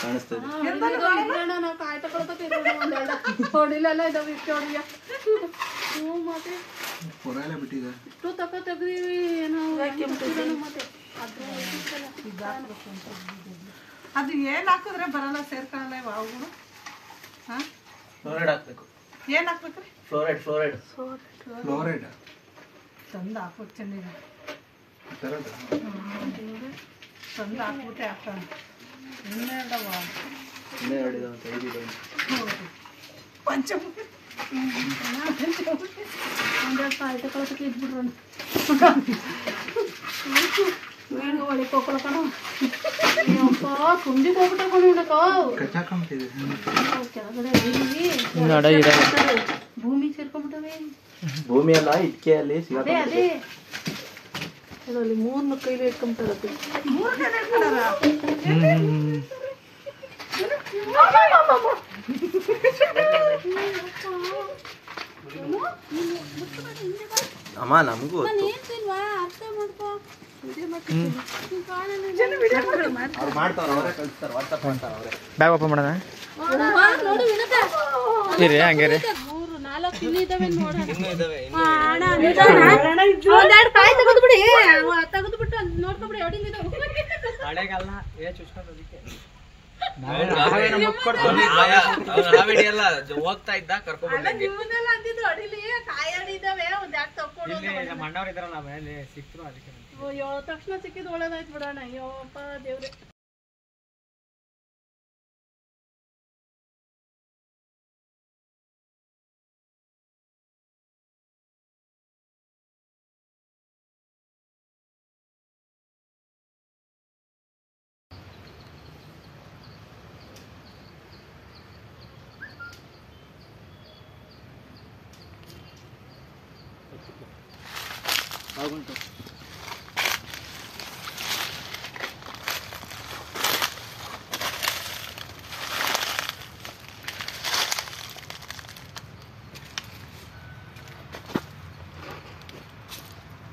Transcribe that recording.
ಕಾಣಿಸ್ತದೆ ನಾವು ಕಾಯಿ ತಗೊಳ್ಕೊತೀವಿ ಒಂದೆರಡ ಹೊಡಿಲೆಲ್ಲ ಇದಾವೆ ಇಷ್ಟು ಹೊಡಿಯ ಹ್ಞೂ ಮತ್ತೆ ಪುರ ಎಲ್ಲ ಬಿಟ್ಟಿದೆ ಇಷ್ಟು ತಕ ತೆಗ್ದೀವಿ ನಾವು ಮತ್ತೆ ಅದು ಏನ್ ಹಾಕಿದ್ರೆ ಬರಲ್ಲ ಸೇರ್ಕೊಳ್ಳಲ್ಲ ಇವು ಅವುಗಳು ಹಾ ಫ್ಲೋರೈಡ್ ಹಾಕ್ಬೇಕು ಏನ್ ಹಾಕ್ಬೇಕ್ರಿ ಫ್ಲೋರೈಡ್ ಫ್ಲೋರೈಡ್ ಫ್ಲೋರೈಡ್ ತಂದು ಹಾಕ್ಬೇಕು ಚೆನ್ನಾಗಿ ತರದ ತಂದು ಹಾಕ್ಬಿಟ್ಟೆ ಹಾಕೋಣ ಇನ್ನೆರಡವ ಇನ್ನೇ ಹೇಳಿದ ಅಂತ ಐದಿದೆ ಪಂಚಮುಖಿ ಒಂದೆರಡು ಕಾಯಿ ತಗೊಳ್ಕೊತೀವಿ ಇದ್ಬಿಡ್ರೋಣ ಏನು ಒಳಗೆ ಹೋಗ್ಕೊಳಕಣ ಅಪ್ಪ ಕುಂದಿಗೆ ಹೋಗ್ಬಿಟ್ಟ ಕೊಂಡಕ್ಕ ಕಚ್ಚಾಕೊಂಬಿಟ್ಟಿದೆ ಕೆಳಗಡೆ ಇಲ್ಲಿ ಭೂಮಿ ಸೇರ್ಕೊಂಡ್ಬಿಟ್ಟವೆ ಭೂಮಿ ಅಲ್ಲ ಇಟ್ಕೆಯಲ್ಲಿ ಅದೇ ಸಿಗಾಕೊಂಡ್ಬಿಟ್ಟಿದೆ. ಅದೇ ಅಲ್ಲಿ ಮೂರ್ನ ಕೈಲಿ ಇಟ್ಕೊಂಬಿಟ್ಟದಕ್ಕೆ ಮೂರು ಜನ ಇಟ್ಕೊಳಲ್ಲ ಅಮ್ಮ ನಮಗೂ ಗೊತ್ತು ಅವ್ರು ಮಾಡ್ತಾರ ಅವರೇ ಕಳಿಸ್ತಾರೆ ವಾಟ್ಸಪ್ ಮಾಡ್ತಾರ ಅವರೇ ಬ್ಯಾಗ್ ಓಪನ್ ಮಾಡೋಣ ಇರಿ ಹಂಗೆ ರೀ ಮೂರು ನಾಲ್ಕು ಇಲ್ಲಿ ಇದಾವೆ ನೋಡ ಇನ್ನೂ ಇದಾವೆ ಒಂದೆರಡು ಕಾಯಿ ತೆಗೆದ್ಬಿಡಿ ತೆಗೆದ್ಬಿಟ್ಟು ನೋಡ್ಕೊಬಿಡಿ ಹೊಡಿಲಿ ಹಳೆಗಲ್ಲ ಏ ಚುಚ್ಕೊಂಡೋದಕ್ಕೆ ಹಾವಿಡಿಯಲ್ಲ ಹೋಗ್ತಾ ಇದ್ದ ಕರ್ಕೊಂಡ್ಬಂದಂಗೆ ಇವನ್ನೆಲ್ಲ ಅಂದಿದ್ದು ಅಡಿಲಿ ಕಾಯಿ ಅಡಿದಾವೆ ಒಂದೆರಡು ತಕ್ಕೊಂಡು ಇಲ್ಲಿ ನಮ್ಮ ಅಣ್ಣವ್ರು ಇದಾರಲ್ಲ ಮೇಲೆ ಸಿಕ್ತರು ಅದಕ್ಕೆ ಅಯ್ಯೋ ತಕ್ಷಣ ಸಿಕ್ಕಿದ್ ಒಳ್ಳೇದಾಯ್ತು ಬಿಡೋಣ ಅಯ್ಯೋ ಅಪ್ಪ ದೇವ್ರೆ ಆಗುಂಟು